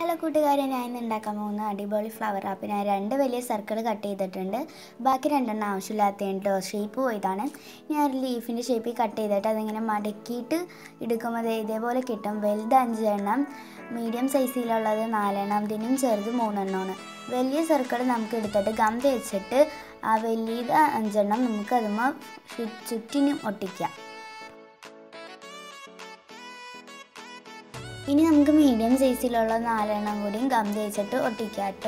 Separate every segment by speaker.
Speaker 1: hello കൂട്ടുകാരെ ഞാൻ ഇന്ന് ഉണ്ടാക്കാൻ പോകുന്ന അടിപൊളി ഫ്ലവർ ആപ്പ് ഞാൻ രണ്ട് വലിയ സർക്കിൾ കട്ട് ചെയ്തിട്ടുണ്ട് ബാക്കി രണ്ടെണ്ണം ആവശ്യമില്ലാത്തതുണ്ടോ ഷേപ്പ് പോയതാണ് ഞാൻ ഒരു ലീഫിൻ്റെ ഷേപ്പിൽ കട്ട് ചെയ്തിട്ട് അതിങ്ങനെ മടക്കിയിട്ട് എടുക്കുമ്പോൾ ദേ ഇതേപോലെ കിട്ടും വലുത് അഞ്ചെണ്ണം മീഡിയം സൈസിലുള്ളത് നാലെണ്ണം ഇതിനും ചെറുത് മൂന്നെണ്ണമാണ് വലിയ സർക്കിൾ നമുക്ക് എടുത്തിട്ട് ഗം തേച്ചിട്ട് ആ വലിയത് അഞ്ചെണ്ണം നമുക്ക് അതുമ്പോൾ ചുറ്റിനും ഒട്ടിക്കാം ഇനി നമുക്ക് മീഡിയം സൈസിലുള്ള നാലെണ്ണം കൂടിയും ഗം തേച്ചിട്ട് ഒട്ടിക്കാം കേട്ടോ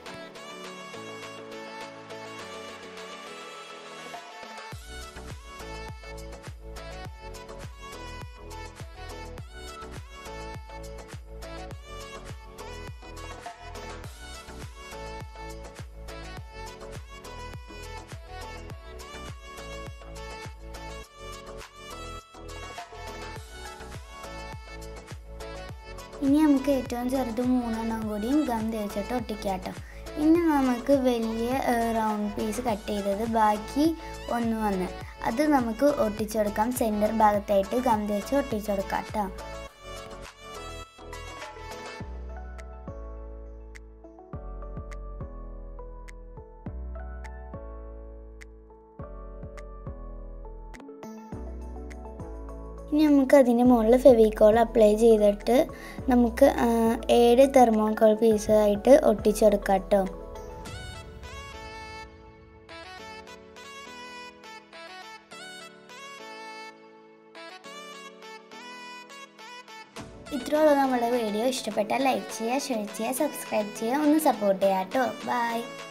Speaker 1: ഇനി നമുക്ക് ഏറ്റവും ചെറുത് മൂന്നെണ്ണം കൂടിയും ഗം തേച്ചിട്ട് ഒട്ടിക്കാം കേട്ടോ ഇനി നമുക്ക് വലിയ റൗണ്ട് പീസ് കട്ട് ചെയ്തത് ബാക്കി ഒന്ന് വന്ന് അത് നമുക്ക് ഒട്ടിച്ചെടുക്കാം സെൻറ്റർ ഭാഗത്തായിട്ട് ഗം തേച്ച് ഒട്ടിച്ചെടുക്കാം കേട്ടോ ഇനി നമുക്ക് അതിന് മുകളിൽ ഫെവിക്കോൾ അപ്ലൈ ചെയ്തിട്ട് നമുക്ക് ഏഴ് തെർമോക്കോൾ പീസായിട്ട് ഒട്ടിച്ചെടുക്കാം കേട്ടോ ഇത്രയുള്ള നമ്മുടെ വീഡിയോ ഇഷ്ടപ്പെട്ടാൽ ലൈക്ക് ചെയ്യുക ഷെയർ ചെയ്യുക സബ്സ്ക്രൈബ് ചെയ്യുക ഒന്ന് സപ്പോർട്ട് ചെയ്യാം കേട്ടോ ബൈ